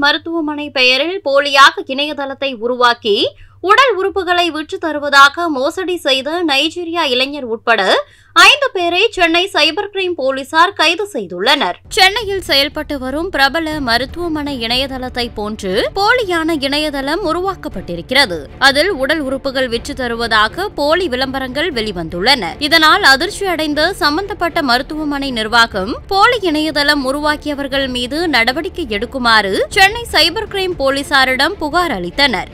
மருத்துவமனை பெயரில் போலியாக இணையதளத்தை உருவாக்கி உடல் உறுப்புகளை விற்று தருவதாக மோசடி செய்த நைஜீரியா இளைஞர் உட்பட ஐந்து பேரை சென்னை சைபர் கிரைம் போலீசார் கைது செய்துள்ளனர் சென்னையில் செயல்பட்டு வரும் பிரபல மருத்துவமனை இணையதளத்தை போன்று போலியான இணையதளம் உருவாக்கப்பட்டிருக்கிறது அதில் உடல் உறுப்புகள் விற்று தருவதாக போலி விளம்பரங்கள் வெளிவந்துள்ளன இதனால் அதிர்ச்சி அடைந்த சம்பந்தப்பட்ட மருத்துவமனை நிர்வாகம் போலி இணையதளம் உருவாக்கியவர்கள் மீது நடவடிக்கை எடுக்குமாறு சென்னை சைபர் கிரைம் போலீசாரிடம் புகார் அளித்தனர்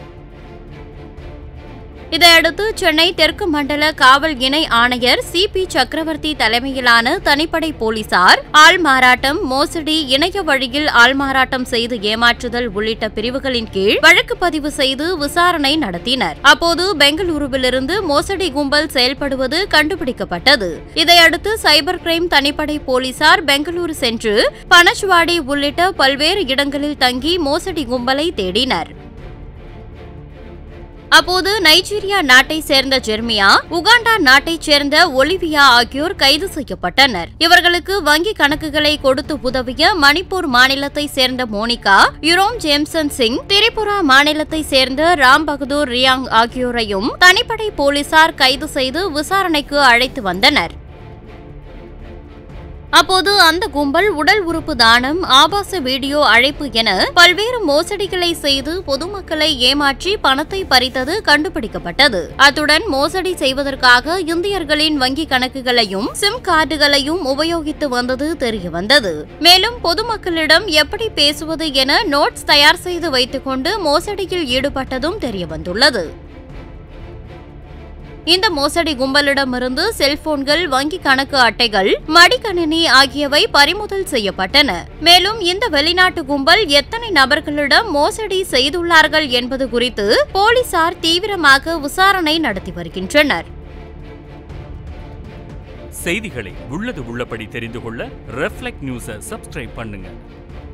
இதையடுத்து சென்னை தெற்கு மண்டல காவல் இணை ஆணையர் சி பி சக்கரவர்த்தி தலைமையிலான தனிப்படை போலீசார் ஆள்மாறாட்டம் மோசடி இணைய வழியில் ஆள்மாறாட்டம் செய்து ஏமாற்றுதல் உள்ளிட்ட பிரிவுகளின் கீழ் வழக்கு பதிவு செய்து விசாரணை நடத்தினர் அப்போது பெங்களூருவிலிருந்து மோசடி கும்பல் செயல்படுவது கண்டுபிடிக்கப்பட்டது இதையடுத்து சைபர் கிரைம் தனிப்படை போலீசார் பெங்களூரு சென்று பனச்வாடி உள்ளிட்ட பல்வேறு இடங்களில் தங்கி மோசடி கும்பலை தேடினர் அப்போது நைஜீரியா நாட்டை சேர்ந்த ஜெர்மியா உகாண்டா நாட்டைச் சேர்ந்த ஒலிவியா ஆகியோர் கைது செய்யப்பட்டனர் இவர்களுக்கு வங்கி கணக்குகளை கொடுத்து உதவிய மணிப்பூர் மாநிலத்தை சேர்ந்த மோனிகா யுரோம் ஜேம்சன் சிங் திரிபுரா மாநிலத்தை சேர்ந்த ராம் பகதூர் ரியாங் ஆகியோரையும் தனிப்படை போலீசார் கைது செய்து விசாரணைக்கு அழைத்து வந்தனர் அப்போது அந்த கும்பல் உடல் உறுப்பு தானம் ஆபாச வீடியோ அழைப்பு என பல்வேறு மோசடிகளை செய்து பொதுமக்களை ஏமாற்றி பணத்தை பறித்தது கண்டுபிடிக்கப்பட்டது அத்துடன் மோசடி செய்வதற்காக இந்தியர்களின் வங்கி கணக்குகளையும் சிம் கார்டுகளையும் உபயோகித்து வந்தது தெரியவந்தது மேலும் பொதுமக்களிடம் எப்படி பேசுவது என நோட்ஸ் தயார் செய்து வைத்துக்கொண்டு மோசடியில் ஈடுபட்டதும் தெரியவந்துள்ளது இந்த மோசடி கும்பலிடமிருந்து செல்போன்கள் வங்கி கணக்கு அட்டைகள் மடிக்கணினி ஆகியவை பறிமுதல் செய்யப்பட்டன மேலும் இந்த வெளிநாட்டு கும்பல் எத்தனை நபர்களிடம் மோசடி செய்துள்ளார்கள் என்பது குறித்து போலீசார் தீவிரமாக விசாரணை நடத்தி வருகின்றனர் செய்திகளை உள்ளது உள்ளபடி தெரிந்து கொள்ள ரெஃப்ளெக்ட் நியூஸை சப்ஸ்கிரைப் பண்ணுங்க